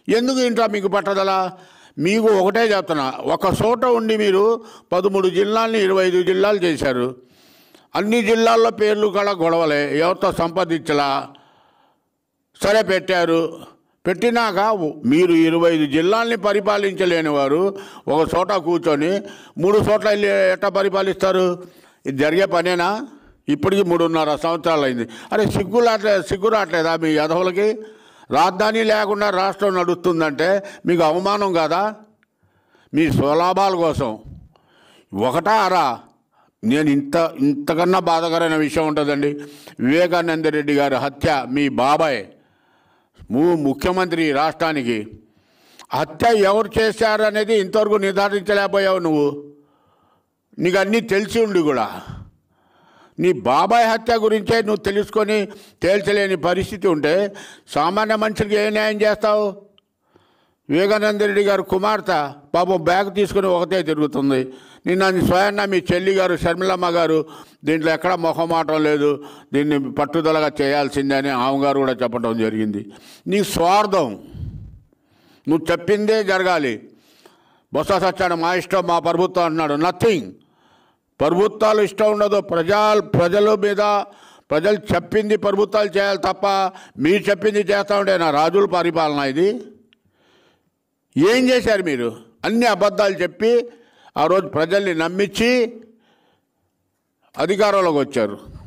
ఎందుకు ఇంట్లో మీకు పట్టదల మీకు ఒకటే చెప్తున్నా ఒక చోట ఉండి మీరు పదమూడు జిల్లాల్ని ఇరవై ఐదు జిల్లాలు చేశారు అన్ని జిల్లాల్లో పేర్లు కూడా గొడవలే ఎవరితో సంపాదించలా సరే పెట్టారు పెట్టినాక మీరు ఇరవై ఐదు జిల్లాల్ని పరిపాలించలేని వారు ఒక చోట కూర్చొని మూడు చోట్ల వెళ్ళి ఎట్లా పరిపాలిస్తారు ఇది జరిగే పనేనా ఇప్పటికి మూడున్నర సంవత్సరాలు అయింది అరే సిగ్గు రాట్లే సిగ్గు రావట్లేదా మీ యదవులకి రాజధాని లేకుండా రాష్ట్రం నడుస్తుందంటే మీకు అవమానం కాదా మీ స్వలాభాల కోసం ఒకటా అరా నేను ఇంత ఇంతకన్నా బాధాకరమైన విషయం ఉంటుందండి వివేకానంద రెడ్డి గారి హత్య మీ బాబాయ్ ము ముఖ్యమంత్రి ఈ రాష్ట్రానికి హత్య ఎవరు చేశారు అనేది ఇంతవరకు నిర్ధారించలేకపోయావు నువ్వు నీకు అన్నీ తెలిసి ఉండి కూడా నీ బాబాయ్ హత్య గురించే నువ్వు తెలుసుకొని తేల్చలేని పరిస్థితి ఉంటే సామాన్య మనుషులకి ఏ న్యాయం చేస్తావు వివేకానంద రెడ్డి గారు కుమార్తె పాపం బ్యాగ్ తీసుకుని ఒకతే తిరుగుతుంది నిన్న స్వయాన్న మీ చెల్లి గారు షర్మిలమ్మ గారు దీంట్లో ఎక్కడ మొహమాటం లేదు దీన్ని పట్టుదలగా చేయాల్సిందే అని ఆమె గారు కూడా చెప్పడం జరిగింది నీ స్వార్థం నువ్వు చెప్పిందే జరగాలి బొత్స సత్యాన్ని మా ఇష్టం మా ప్రభుత్వం అంటున్నాడు నథింగ్ ప్రభుత్వాలు ఇష్టం ఉండదు ప్రజా ప్రజల మీద ప్రజలు చెప్పింది ప్రభుత్వాలు చేయాలి తప్ప మీరు చెప్పింది చేస్తా ఉంటే నా రాజుల పరిపాలన ఇది ఏం చేశారు మీరు అన్ని అబద్ధాలు చెప్పి ఆ రోజు ప్రజల్ని నమ్మించి అధికారంలోకి వచ్చారు